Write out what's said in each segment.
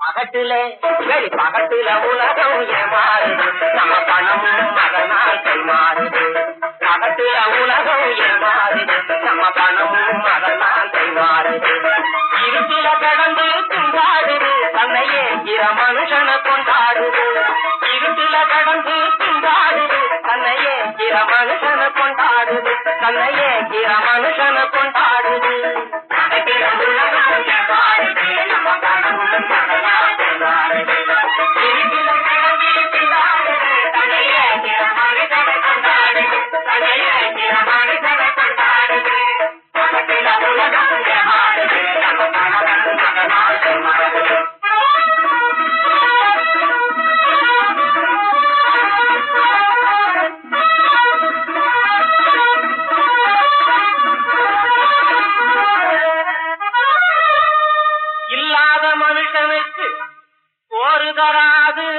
பகட்டுல வெளி பகட்டுல உலகம் ஏமாறுது நம்ம பணமும் அதனால் கைமாறுது பகட்டுல உலகம் ஏமாறுது நம்ம பணமும் அதனால் கைமாறுது இருட்டுல கடந்து திண்டாடுது தன்னையே இர மனுஷனை கொண்டாடுது இருட்டுல கடந்து திண்டாடுது தன்னையே இர மனுஷனை கொண்டாடுது தன்னையே இர மனுஷனை கொண்டாடுது பகட்டுல உலகம் ஏமாறுது நம்ம பணமும் அதனால் கைமாறுது இருட்டுல கடந்து திண்டாடுது தன்னையே இர மனுஷனை கொண்டாடுது தன்னையே இர மனுஷனை கொண்டாடுது பகட்டுல உலகம் ஏமாறுது நம்ம பணமும் அதனால் கைமாறுது இல்லாத மனுஷனுக்கு போரு தராது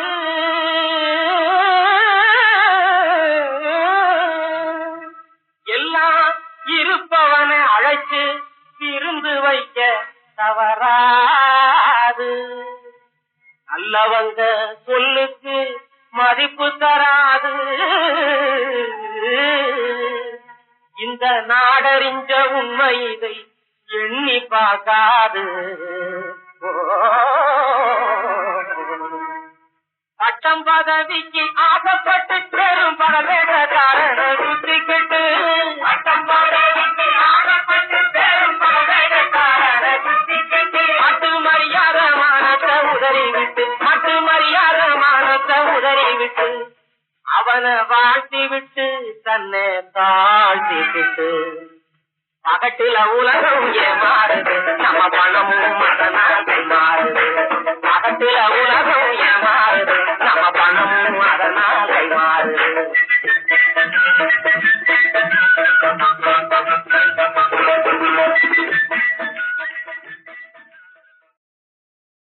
எல்லாம் இருப்பவனை அழைச்சு விருந்து வைக்க தவறாது நல்லவங்க சொல்லுக்கு மதிப்பு தராது இந்த நாடறிஞ்ச உண்மை இதை எண்ணி பார்க்காது ஓ. பட்டம் பதவிக்கு ஆசைப்பட்டு பெரும் பல வேடக்காரன சுத்திக்கிட்டு பட்டம் பதவிக்கு ஆசைப்பட்டு பெரும் பல வேடக்காரன சுத்திக்கிட்டு மட்டு மரியாத மானத்தை உதறி விட்டு மட்டு மரியாத மானத்தை உதறி விட்டு அவனை வாழ்த்தி விட்டு தன்னை தாழ்த்திக்கிட்டு பகட்டுல உலகம் ஏமாறுது நம்ம பணமும் அதனால் மாறு